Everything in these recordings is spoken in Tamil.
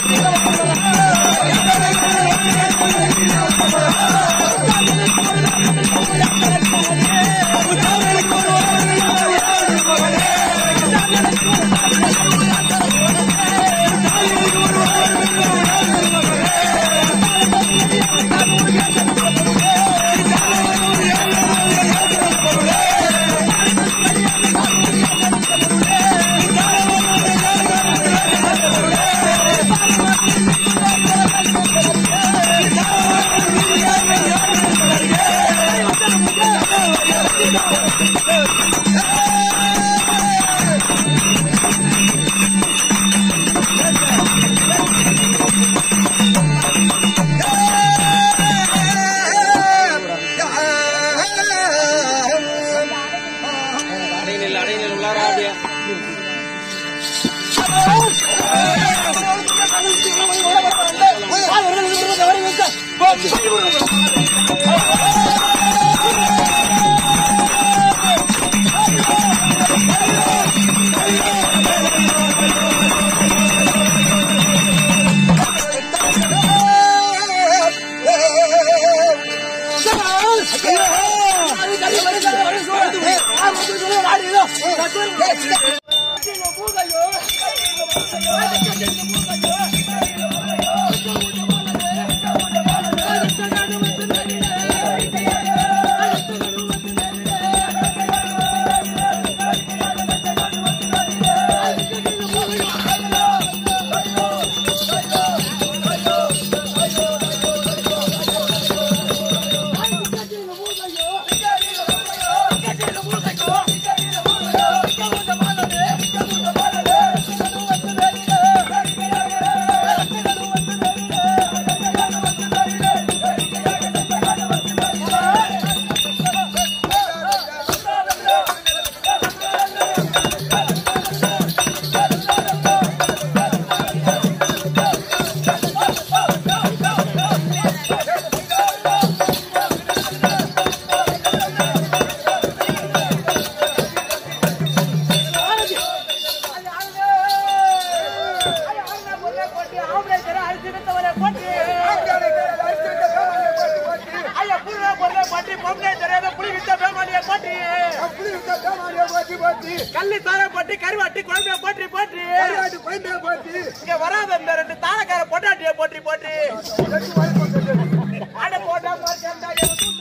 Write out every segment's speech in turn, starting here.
அடைநில் அடைநில் உள்ளாரா அப்படியே கள்ளி தார பட்டி கருவாட்டி குழம்பைய போற்றி போற்றி இங்க வராத இந்த ரெண்டு தாரக்கார பொட்டாட்டிய போற்றி போற்றி அட போட்டா போட்டா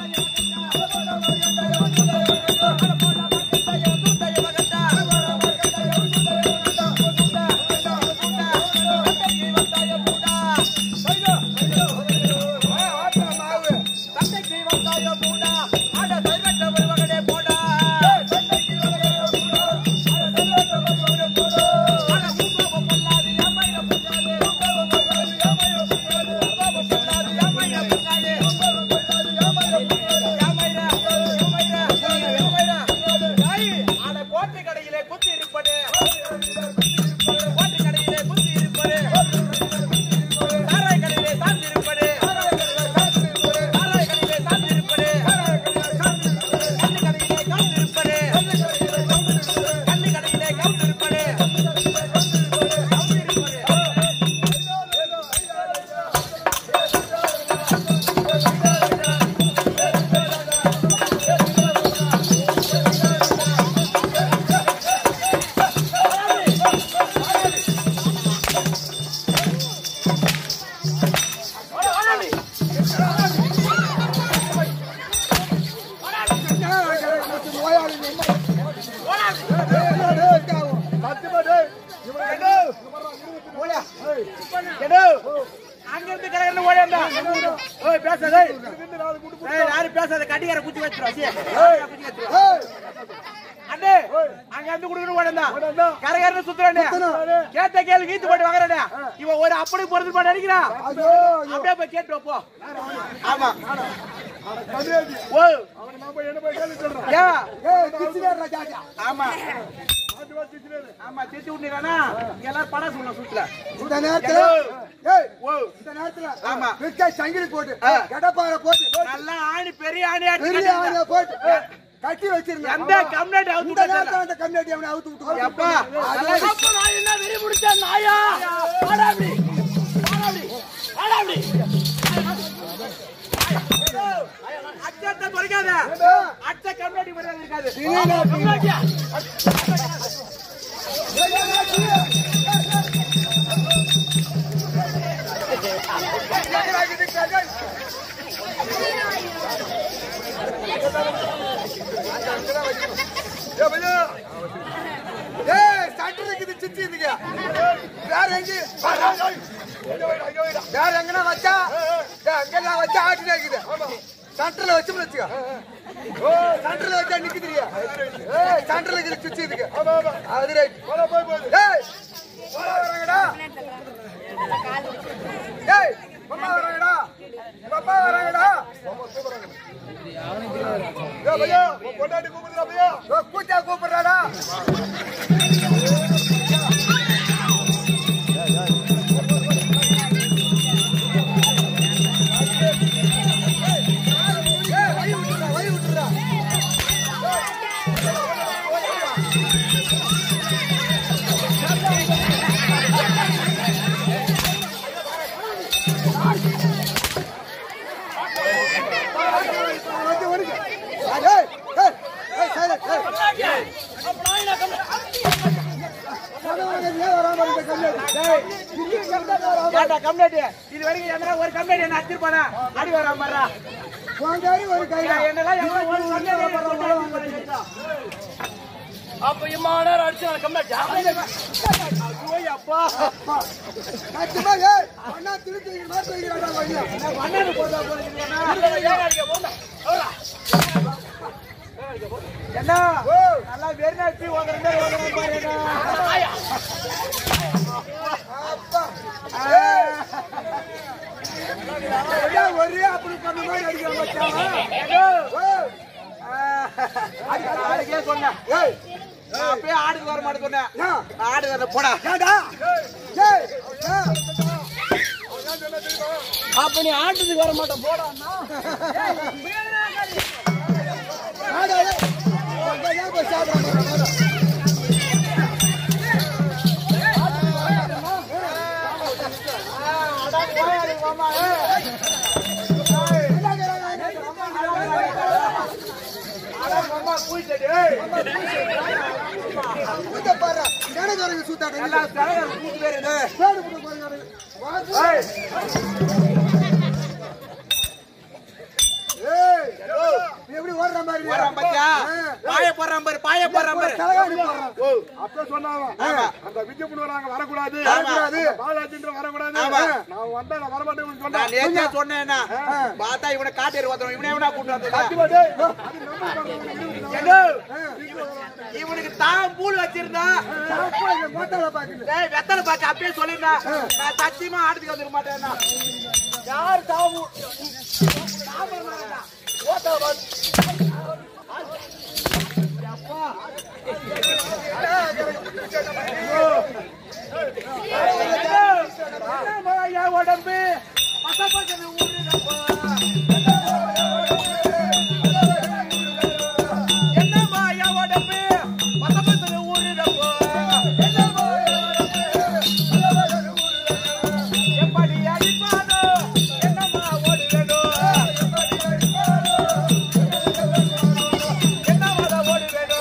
கோட்டை கடையிலே குத்தி இருப்பது கோட்டை கடையிலே குத்தி இருப்பது சாராய் கடையிலே சார்ந்து இருப்பது சாராய் கடையிலே சார்ந்து இருப்பது கள்ளி கடையிலே கவுந்து இருப்பது கள்ளி கடையிலே கவுந்து இருப்பது கவுந்து இருப்பது அங்கிருந்து கடையில ஓடியாண்டா ஓய் பேசாத ஏய் யாரும் பேசாத கட்டிக்கார குத்தி வச்சிரும் அசியா குத்தி வச்சிரும் அண்ணே அங்க இருந்து குடுக்கணும் ஓடந்தா கரகரன்னு சுத்துறானே கேட்ட கேள்வி கீத்து போட்டு வாங்குறானே இவன் ஒரு அப்படி பொறுத்து பண்ண நினைக்கிறான் அப்படியே போய் கேட்டு வா, போ ஆமா ஓ ஏன் ஆமா ஆமா திட்டி விட்டுறானா எல்லாரும் படம் சொல்லணும் சுத்துல இந்த நேரத்துல ஏய், ஓ இந்த நேரத்துல ஆமா. விற்க சங்கிலி போட்டு ஆ. கடப்பாறை போட்டு நல்லா ஆணி பெரிய ஆணியா பெரிய ஆணைய போட்டு கட்டி வச்சிருந்தேன் எந்த கம்ப்ளைண்ட் அவுத்து இந்த விட்டாங்க நேரத்துல அந்த கம்யூனிட்டி அவனை அவுத்து விட்டு எப்பா நல்லா அப்ப நான் என்ன வெறி முடிச்சேன் நாயா வாடா அப்படி. ஏய் சட்டர் இருக்குது சிச்சி இதுக்கு வேற எங்க வேற எங்கனா வச்சா ஏய், அங்கெல்லாம் வச்சா ஆட்டினா இருக்குது சென்டர்ல வச்சு வச்சுக்க ஓ சென்டர்ல வச்சா நிக்குதுறியா ஏய் சென்டர்ல இருக்குது சிச்சி இதுக்கு அது ரைட் ஏய் போடா வராங்கடா ஏய் அம்மா வராங்கடா அப்பா வராங்கடா ஏய் பையா பொண்டாட்டி கூப்பிடுறா பையா கூச்சா கூப்பிடுறாடா ஏய் வழி விட்டுறா வழி விட்டுறா வந்து வருங்க ஏய் ஏய் ஏய் சைலண்ட் ஏய் வராம ஏன் வராம இருக்க கம்மியாடி டேய் இங்க கம்மியாடி வராம ஏன்டா கம்ப்ளைண்ட் இது வரைக்கும் எதனா ஒரு கம்ப்ளைண்ட் என்ன அடிச்சிருப்பானா அடி வரா மாறா வாங்காரி ஒரு கைடா என்னெல்லாம் எவ்வளவு ஒரு கம்ப்ளைண்ட் அப்ப இம்மானார் அடிச்சு கம்மியா அப்பா கட்டுமா ஏய் அண்ணா திருப்பி மாத்த வைக்கிறாடா வையா அண்ணனுக்கு போதா போறீங்க என்ன நல்லா வெறி நாட்டி ஓடுற மாதிரி ஓடுற பாருங்க அப்பா ஏய் ஏடா ஒரே அப்படி பண்ண மாதிரி அடிக்கிறாங்க மச்சான் ஏய் ஆடுக்கே சொன்னேன் ஏய் நான் அப்பயே ஆடுக்கு வர மாட்டேன் சொன்னேன் ஏன்? ஆடு வர போடா ஏடா ஏய் ஏய் அப்ப நீ ஆட்டத்துக்கு வர மாட்டேன் போடா ஆடா ஏய் அங்க ஏன் போய் சாப்பிட மாட்டேன் அம்மா கூட்டிட்டு ஏய் கூத்த பாரு கணக்காரங்க சூத்தாங்க எல்லா தலைவர் கூட்டி பேரு பேடு புட்டு போறாங்க வா ஏய் ஏய் நீ எப்படி ஓடுற மாதிரி போறான் பாத்தியா பாய போறான் பாரு பாய போறான் பாரு தலகாணி போடுறான் ஓ அப்ப சொன்னாங்க ஆமா. அந்த விஜயபுரம் வராங்க வரக்கூடாது வரக்கூடாது. பாலாஜின்ற வரக்கூடாது ஆமா. நான் வந்தா நான் வரமாட்டேன்னு நான் சொன்னேன் நேத்தே சொன்னேன்னா பார்த்தா இவனை காட்டேரி ஓத்துறோம் இவனே இவனா கூட்டு வந்ததா என்ன இவனுக்கு தான் பூல் வச்சிருந்தா அப்பா இந்த மோட்டால பாக்குது டேய் வெத்தலை பாக்க அப்பயே சொல்லிருந்தா நான் சத்தியமா ஆடுறதுக்கு வந்துருக்க மாட்டேன்னா யார் தாவு உடம்பு பசப்பசன ஊருடப்பா என்ன மாயா உடம்பு பசப்பசன ஊருடப்பா எப்படி அடிப்பானோ என்னம்மா ஓடுவேனோ என்னமாத ஓடுவேனோ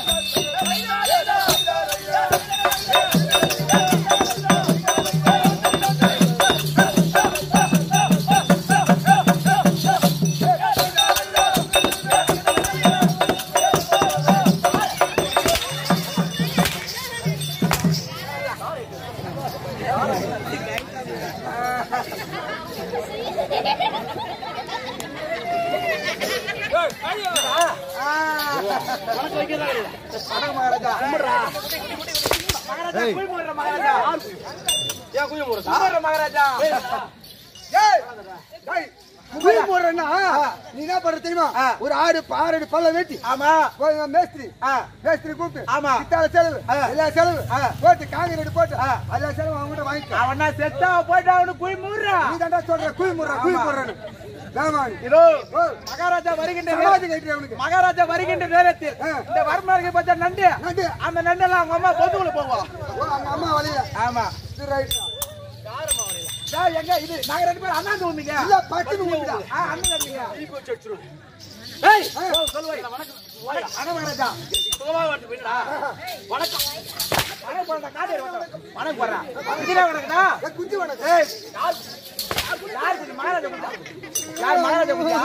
வணக்கம் மகாராஜா மகாராஜா குய் மூடுற மகாராஜா ஏன் குய முறை கும்பிடுற மகாராஜா ஏய் ஏய் குயில் போடுறேன்னா நீ என்ன பண்ற தெரியுமா ஆ. ஒரு ஆடு பாரடி பல்ல வெட்டி ஆமா போய் இவன் மேஸ்திரி ஆ மேஸ்திரி கூப்பிட்டு ஆமா. இத்தால செலவு ஆ. எல்லா செலவு ஆ. போட்டு காங்கிரீட் போட்டு ஆ. எல்லா செலவு அவங்க கிட்ட வாங்கிக்க அவனா செத்தா போயிட்டு அவனுக்கு குய் மூடுறா நீ தாண்டா சொல்ற குயில் முடுற குயில் போடுறேன்னு வேமானி இதோ ஓ மகாராஜா வருகின்ற சமாதி நேர- கட்டுற அவனுக்கு மகாராஜா வருகின்ற நேரத்தில் ஆ. இந்த வருமானத்தை பார்த்தா நண்டு நண்டு அந்த நண்டெல்லாம் அவங்க அம்மா பொதுக்குள்ள போவோம் ஓ அங்க அம்மா வழிய ஆமா இது ரைட் டேய், எங்க இது நாங்க ரெண்டு பேரும் அண்ணாந்து வந்தீங்க இல்ல பட்டுன்னு ஊத்துடா ஆ அண்ணன் தம்பிங்க தீ வச்சு அடிச்சிருவோம் ஏய் ஓ, சொல்லு வை. அண்ணா மகாராஜா சுகமாக வந்து போயிடா வணக்கம் வணக்கம் போடுறா காட்டு வணக்கம் வணக்கம் போடுறா இதுல வணக்கம்டா ஏய், குஞ்சு வணக்கம் ஏய் யார் யார் இது மகாராஜா குஞ்சா யார் மகாராஜா குஞ்சா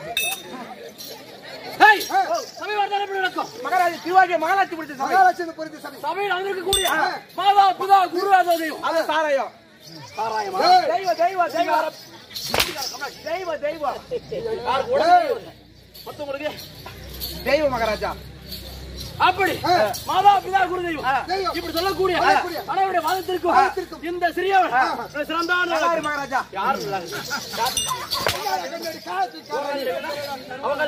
ஹேய் சபை வார்த்தை எப்படி நடக்கும் மகாராஜா திருவாஜி மகாராஜி பிடிச்ச சபை மகாலட்சுமி பொருத்தி சபை சபையில் அங்கிருக்கக்கூடிய மாதா பிதா குரு தெய்வம் அது சாராயம் சாராயமா ஏய், தெய்வ தெய்வ தெய்வ தெய்வ தெய்வ யாருக்கு உடனே மத்தவங்களுக்கு தெய்வ மகாராஜா அப்படி மாதா பிதா குரு தெய்வம் தெய்வம். இப்படி சொல்லக்கூடிய சொல்லக்கூடிய. அனைவருடைய வாதத்திற்கும் இந்த சிறியவன் சிறந்தான நல்லாரு மகாராஜா யார் அவங்க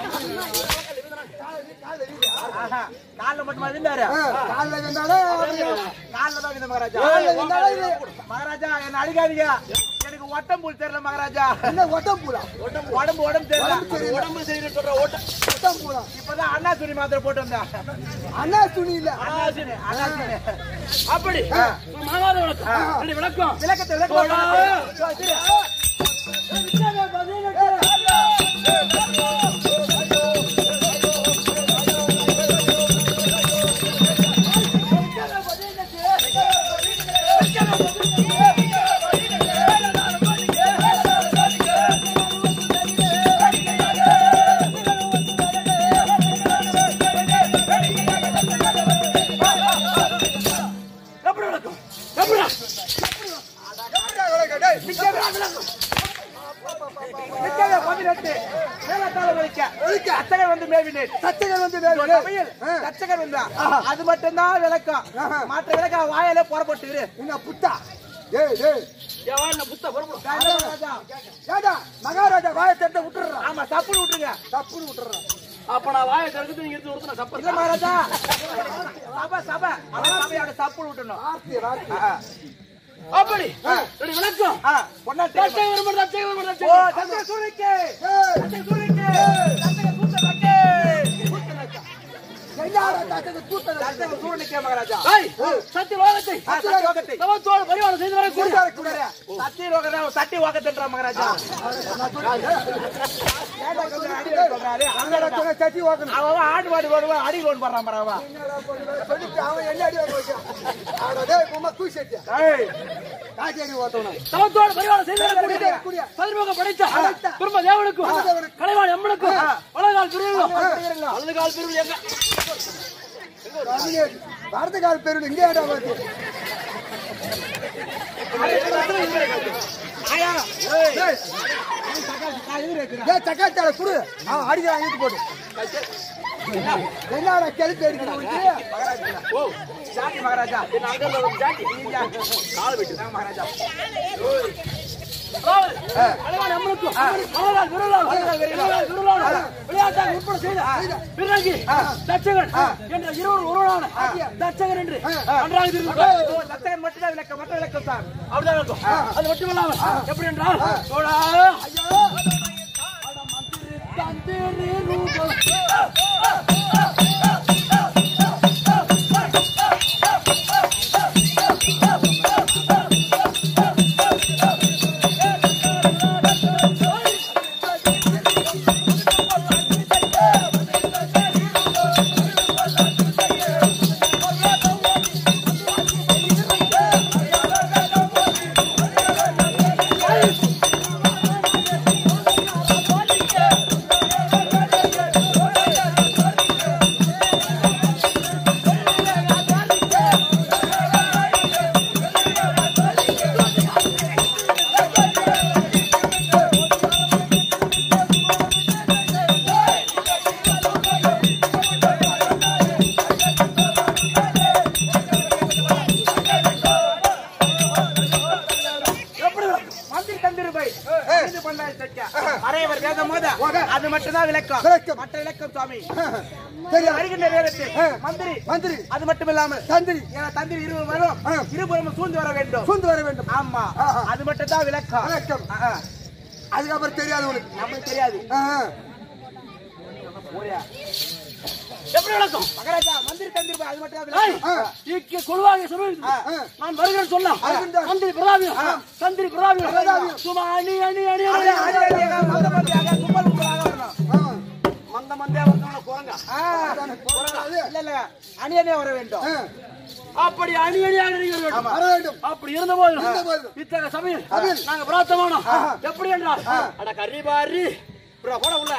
ஆஹா, கால்ல மட்டும் இருந்தாரு ஆ, கால்ல வெந்தாலும் கால்ல தான் இந்த மகாராஜா கால்ல வெந்தாலும் இது. மகாராஜா என்ன அடிக்காதீங்க எனக்கு ஒட்டம் புல் தெரியல மகாராஜா என்ன ஒட்டம் பூரா உடம்பு உடம்பு தெரியல உடம்பு சரியில்லை சொல்ற ஓட்டம் ஒட்டம் பூரா இப்பதான் அண்ணா துணி மாத்திரை போட்டு வந்தேன் அண்ணா துணி இல்ல அண்ணா துணி அண்ணா துணி அப்படி மாதாத விளக்கம் ரெண்டு விளக்கம் விளக்கத்தை விளக்க எப்படி விளக்கம் எப்படி எப்படிடா விளக்கு? டேய், நிக்கவே பதினெட்டு மேலத்தால வலிக்க வலிக்க. அத்தகர் வந்து மேவினேன் சச்சைகள் வந்து ஒரு வேறு. சபையில் ஆ, தச்சகர் வந்தா அது மட்டும்தான் விளக்கம் ஆஹா. மற்ற விளக்க வாயில புறப்பட்டு இரு என்ன புத்தா ஏய் டேய் என் வாயில புத்த பொறுப்பு மகாராஜா. ஏடா மகாராஜா வாயை தட்ட விட்டுறான் ஆமா தப்புன்னு விட்டுருங்க தப்புன்னு விட்டுறான் அப்ப நான் வாயை திறந்து நீங்க எடுத்து கொடுத்து நான் சப்பர் இல்ல மகாராஜா சபை சபை அவன் சபையோட தப்புன்னு விட்டுணும் வார்த்தை வார்த்தை அப்படி ரெண்டு விளக்கம் ஆ, பொண்டாட்டி. தச்சை வருமாறு தச்சை வருமாறு தச்சை ஓ, வருமாறு. தச்சை சூரிக்கு. ஏய், தச்சை சூரிக்கு. தச்சை சூத்த தக்கே. சூத்த தக்கே. என்னடா தாத்தக்கு கூட்டல தச்சை சூரனுக்கே மகாராஜா ஏய், சத்திய லோகத்தை ஆ, சத்தி ரோகத்தை. சமத்தோடு பரிவாரம் செய்து வரக்கூடிய கூட்டார கூடாத சத்தி ரோகத்தை சட்டி ரோகத்தைன்றா மகாராஜா ஏன்டா கொஞ்சம் அடி வாங்கி சொல்றாரு? அங்கடா சொன்ன சட்டி ஓக்கணும் அவன் அவன் ஆடு மாடு ஓடுவான் அடி லோன் பண்றான் பாரு அவன். சொல்லிட்டு அவன் என்ன அடி வாங்க வைக்கிறான் ஆடா டேய் பொம்மா தூசி சட்டியா ஏய், காட்டி அடி ஓட்டணும் சமத்தோடு பரிவாரம் செய்து வரக்கூடிய கூடிய. பதிமுக படைத்த திரும்ப தேவனுக்கும் தேவனுக்கும். கலைவாணி அம்மனுக்கும் வலகால் பிரிவுகளும் வீரர்களும். வலது கால் பிரிவு எங்க பாரதகால் பேரு இங்கே ஆடா வருது ஆயா. ஏய், நான் எதிர வைக்கிறேன். ஏய் சக்காத்தால குடு அவன் அடிக்கிறான் ஈட்டு போட்டு என்னடா கெளுத்து அடிக்கிறான் ஓ சாத்தி மகாராஜா என்ன அங்க இருந்து ஒரு ஜாக்கி கால் விட்டு நான் மகாராஜா அதாவது, கலைவாணி அம்மனுக்கும் வலகால் விருளால் வலகால் விருளால் விளையாட்டாக உட்பட செய்த பிறகு தச்சகன் என்ற இருவர் ஒருவரான தச்சகன் என்று நன்றாக தெரிந்து ஓ, தத்தகன் மட்டும்தான் விளக்கம் மற்ற விளக்கம் தான் அப்படிதான் இருக்கும் அது மட்டுமல்லாமல் எப்படி என்றால் தோழா, ஐயா, அட மந்திரி தந்திரி ரூபம். மந்திரி தந்திருப்பை இது பண்ணாய் சத்யா அரைவர் வேதம் மோத அது மட்டும்தான் விளக்கம் விளக்கம். மற்ற விளக்கம் சுவாமி சரியா வருகின்ற நேரத்தில் மந்திரி மந்திரி அது மட்டும் இல்லாமல் தந்திரி ஏன்னா தந்திரி இருவர் வரும் ஆ. இருபுறமும் சூழ்ந்து வர வேண்டும் சூழ்ந்து வர வேண்டும் ஆமா ஆஹா. அது மட்டும் தான் விளக்கம் விளக்கம். ஆ, ஆ. அதுக்கப்புறம் தெரியாது உனக்கு நமக்கு தெரியாது ஆ, ஆ. ஓடியா. எப்படி நடக்கும் மகாராஜா மந்திரி தந்திருப்பை அது மட்டும் தான் ஏய், விளக்கம் இக்கு கொள்வாங்க சொல்லுவது ஆ. நான் வருகிறேன் சொன்னா வருகின்றார். தந்திரி பிரதாபியம் தந்திரி பிரதாபியம் பிரதாபியம். சும்மா அணி அணி அணி அதே, அணி அதே, அதே, மந்த மந்திரியாக, கும்பல் கும்பலாக வரணும். ஆ. மந்த மந்தியா வரணும் குரங்கா இல்ல இல்ல அணி அணியா வர வேண்டும் அப்படி அணி அணியாக நீங்கள் வேண்டும். வர வேண்டும் அப்படி இருந்த போது இருந்தபோது. இத்தகைய சமயம் நாங்க பிரார்த்தமானோம் எப்படி என்றால் அட கறி பாரி bro, போட உள்ள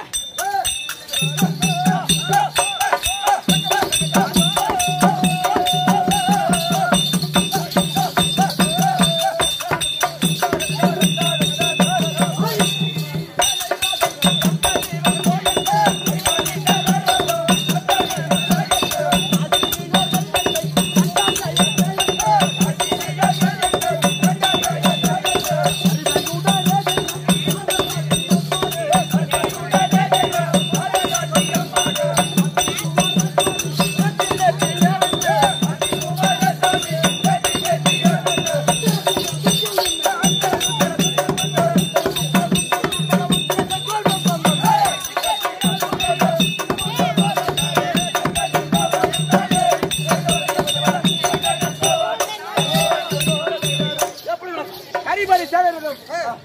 எப்படி நடக்கும்? கரிபலி சேவரும்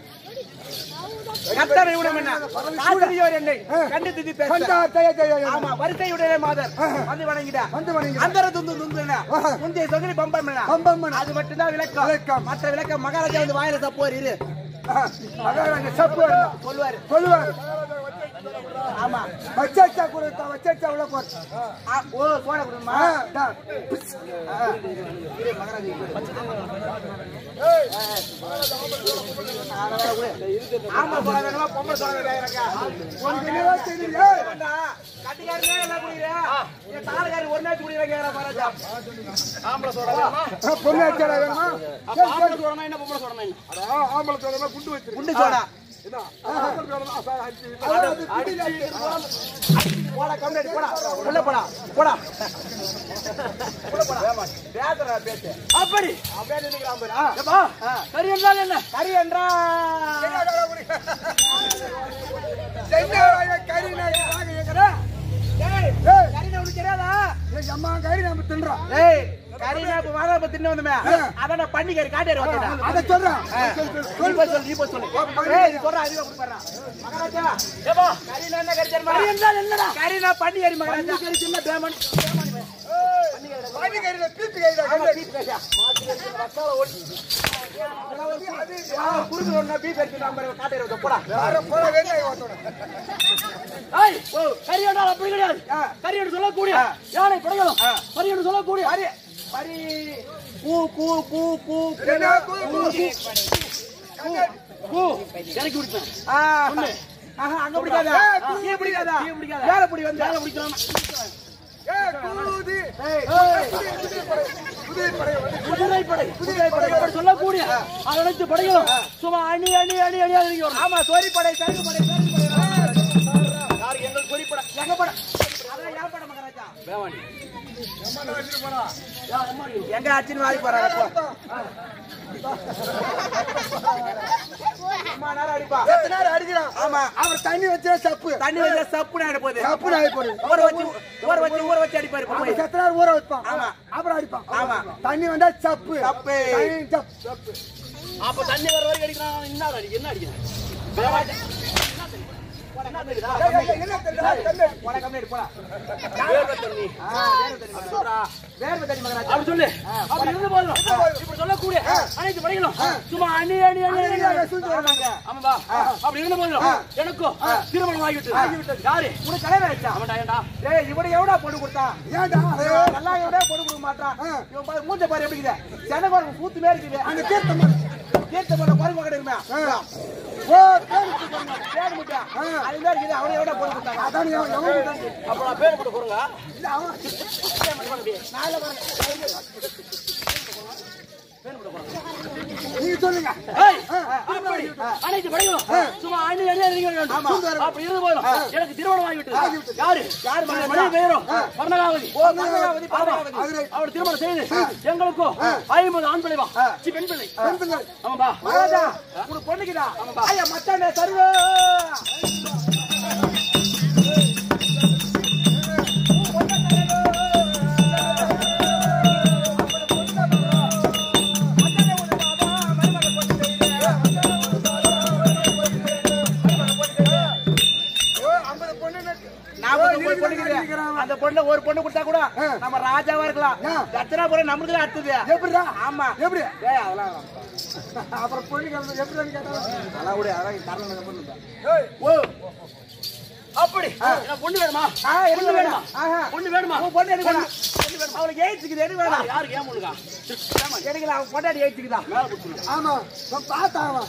கத்தரை விடும் என்ன காத்திரியோர் என்னை கண்டித்து கண்டா பேச தைய தைய ஆமா வரிசையுடைய மாதர் வந்து வணங்கிடா வந்து வணங்கிடா. அந்தர துந்து துந்து முந்தைய சொகரி பம்பம் என்ன? பம்பம் என்ன? அது மட்டும்தான் விளக்கம் விளக்கம். மற்ற விளக்கம் மகாராஜா வந்து வாயில தப்புவார் இரு மகாராஜா சப்பு சொல்லுவாரு சொல்லுவார் ஆமா வச்சா கொடுத்தா வச்சா உள்ள போற ஆ, ஓ சோட கொடுமா ஆமா சொல்ல வேணுமா பொம்பளை சொல்ல வேணுமா கட்டிக்காரனே எல்லாம் குடிக்கிற என் தாலகாரி ஒரு நாள் குடிக்கிறாங்க மகாராஜா ஆம்பளை சோடா வேணுமா? பொண்ணு அடிச்சாரா வேணுமா அப்ப ஆம்பளை சோடனா என்ன பொம்பளை சோடனா என்ன ஆம்பளை தோழனா குண்டு வச்சிருக்கு குண்டு சோடா என்ன ஆம்பளை தோழனா அசா அடிச்சு போடா கம்ப்ளைண்ட் போடா உள்ள போடா போடா உள்ள போடா பேசுறா பேசு அப்படி அப்படியே நின்னுக்கிறான் பாரு. ஆ. ஏப்பா, கறி என்றால் என்ன கரி என்றா கறி ஏய், கரினா உனக்கு தெரியாதா அம்மா கறி நம்ம தின்றோம் ஏய் கரினா இப்ப வாடா இப்ப தின்னு வந்தமே அதான் நான் பண்ணி கறி காட்டேரி வந்துட்டேன் அதை சொல்றேன் நீ போய் சொல்லு நீ போய் சொல்லு ஏய் நீ சொல்ற அதிகமா கொடுப்பறா மகாராஜா ஏப்பா, கரினா என்ன கறி தெரியுமா கறி என்றால் என்னடா கரினா பண்ணி கறி மகாராஜா கறி சின்ன பேமன் பாதி கறியில பீத்து கறியில ஆமா பீப் கறியா குடுக்குற ஒண்ணா பீப் கறி நம்ம காட்டேரி வந்து போடா போற வெங்காயம் ஓட்டோட ஏய், கறி என்றால் அப்படி கிடையாது கறி என்று சொல்லக்கூடிய யானை படைகளும் கறி என்று சொல்லக்கூடிய பரி பரி பூ பூ பூ பூ என்ன கூ, கூ, பூ இறக்கி விடுப்பேன் ஆ ஆஹா அங்க பிடிக்காதா கீழ பிடிக்காதா கீழே பிடிக்காத. மேல பிடி வந்து வேலை பிடிக்கலாம் ஏய், கூதி. குதிரை படை வந்து குதிரை படை குதிரை படை இப்படி சொல்லக்கூடிய அனைத்து படைகளும் சும்மா அணி அணி அணி அணியாக இறங்கி வரணும் ஆமா சோரி படை சருக்கு படை சருக்கு படை யார் எங்கள் குறிப்பட எங்க படை அதான் யார் படை மகாராஜா வேவாணி எங்க அச்சின் வாதி போறாங்க போ அம்மா நேரம் அடிப்பா எத்தனை நேரம் அடிக்கிறான் ஆமா அவர் தண்ணி வச்சா சப்பு தண்ணி வச்சா சப்புன்னு ஆயிட போகுது சப்பு ஆகி போடுது ஊற வச்சு ஊற வச்சு ஊற வச்சு அடிப்பாரு இப்ப போய். அவர் செத்த நேரம் ஊற வைப்பான் ஆமா. அப்புறம் அடிப்பான் ஆமா. தண்ணி வந்தா சப்பு சப்பு. தண்ணி சப்பு சப்பு அப்ப தண்ணி வர வரைக்கும் அடிக்கிறான் என்ன அடி என்ன அடிக்கிறேன் வேவாணி. என்ன தெரியுதா? ஏய், ஏய், ஏய், என்ன தெரியுதா? தண்ணி. போடா கம்மியாடி போடா வேர்வை தண்ணி. ஆ, வேர்வை தண்ணி மகாராஜா. வேர்வை தண்ணி மகாராஜா அப்படி சொல்லு அப்படி இருந்து போதும் இப்படி சொல்லக்கூடிய அனைத்து படைகளும் சும்மா அணி அணி அணி அணி அணி. ஆமாங்க. ஆமாம்பா அப்படி இருந்த போதும் எனக்கும் திருமணம் ஆகிவிட்டு யாரு உனக்கு கல்யாணம் ஆயிடுச்சா ஆமாண்டா ஏண்டா ஏய் இவனை எவடா பொண்ணு கொடுத்தான் ஏன்டா இவன் நல்லா எவடா பொண்ணு கொடுக்க மாட்டான் இவன் பாரு மூஞ்ச பாரு எப்படி இருக்குது செனகோரம் கூத்து மேல இருக்குது அந்த தீர்த்தம் பாரு. தீர்த்த போல பாருங்க கடை இருக்குமே ஓ தேடி போடுங்க. பேர் முட்டா அது மாதிரி இருக்குது அவனை எவடா பொண்ணு கொடுத்தாங்க அதான் எவன் எவன் கொடுத்தாங்க? அப்ப நான் பேர் போட்டு போறேங்க இல்ல, அவன் நீங்க சொல்லுங்க ஏய், அப்படி அனைத்து படைகளும் சும்மா அணி அணி அணி வேண்டும். அப்படி இருந்த போதும் எனக்கு திருமணம் ஆகிவிட்டது யாரு யாரு மனைவி பெயரும் பர்ணகாவதி பர்ணகாவதி, ஆமா. பர்ணகாவதி. அவர் திருமணம் செய்து எங்களுக்கும் ஐம்பது ஆண் பிள்ளைவா சி பெண் பிள்ளை பெண் பிள்ளை. ஆமாம்பா மகாராஜா உனக்கு பொண்ணுக்குதா ஐயா மச்சான் தருவா ஓ, ஐம்பது பொண்ணு நட்டு. நாற்பது பொண்ணு பொண்ணுக்குது ஒரு பொண்ணு கொடுத்தா கூட நம்ம ராஜாவா இருக்கலாம் ஆ. தட்சணாபுரம் நம்மளுக்கு தான் அடுத்தது எப்படிடா ஆமா எப்படி ஏய் அதெல்லாம் வேணாம். அப்புறம் பொண்ணு கிளம்பி எப்படின்னு கேட்டா அதெல்லாம் விடு அதெல்லாம் தரணும் நம்ம பொண்ணு தான். ஓ அப்படி எனக்கு பொண்ணு வேணுமா ஆ, எடுக்க பொண்ணு வேணுமா வேணாம். ஆஹா. பொண்ணு வேணுமா உன் பொண்ணு எடுக்க வேணாம். அவளுக்கு AIDS இருக்குது, எடுக்க வேணாம். யாருக்கு ஏன் பொண்ணுக்கா எடுக்கல, அவன் பொண்டாட்டி AIDS இருக்குதா? மேல கொடுத்துருங்க ஆமா நான் பார்த்தாவா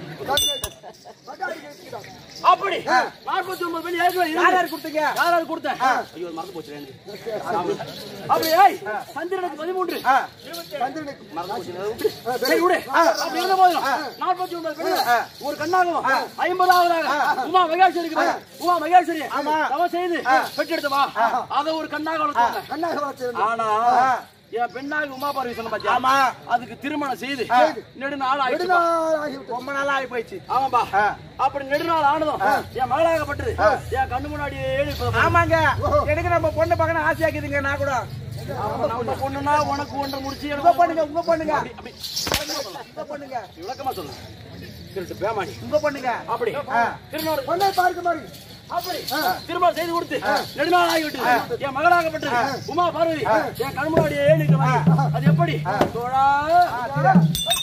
அப்படி நாற்பத்தி ஒன்பது மணி ஏற்கனவே யார் இருக்கு. யார் கொடுத்தீங்க? யார் யார் கொடுத்தேன் ஐயோ அது மறந்து போச்சு எனக்கு. அப்படி ஏய் சந்திரனுக்கு பதிமூன்று ஆ. சந்திரனுக்கு மறந்து போச்சு அதை விட்டு. சரி விடு அப்படி இருந்த போதும் நாற்பத்தி ஒன்பது பெண்கள் ஒரு கண்ணாகவும் ஐம்பதாவதாக உமா மகேஸ்வரிக்கு பாரு. உமா மகேஸ்வரி தவம் செய்து பெற்றெடுத்தவா அதை ஒரு கண்ணாக வளர்த்தாங்க கண்ணாக வச்சிருந்தேன் ஆனா என் பெண்ணாக உமா பார்வை சொன்ன பாத்தியா ஆமா. அதுக்கு திருமணம் செய்து நெடுநாள் ஆயிடுச்சு நெடுநாள் ஆகிவிட்டது. ரொம்ப நாளா ஆகி போயிடுச்சு ஆமாப்பா அப்படி நெடுநாள் ஆனதும் என் மகளாகப்பட்டது என் கண்ணு முன்னாடியே நிற்பது. ஆமாங்க எனக்கு நம்ம பொண்ணு பார்க்கணும் ஆசையாக்குதுங்க நான் கூட நம்ம பொண்ணுனா உனக்கு ஒன்று முடிச்சு உங்க எனக்கு பொண்ணுங்க உங்க பொண்ணுங்க அப்படி- அப்படி உங்க பொண்ணுங்க விளக்கமா சொல்லு திருட்டு பேமானி உங்க பொண்ணுங்க அப்படி திருநாள் பொண்ணை பார்க்க மாதிரி அப்படி திருமணம் செய்து கொடுத்து நெடுநாள் ஆகிவிட்டது என் மகளாகப்பட்டது உமா பார்வதி என் கண் முன்னாடியே நிற்கிற மாதிரி அது எப்படி தோழா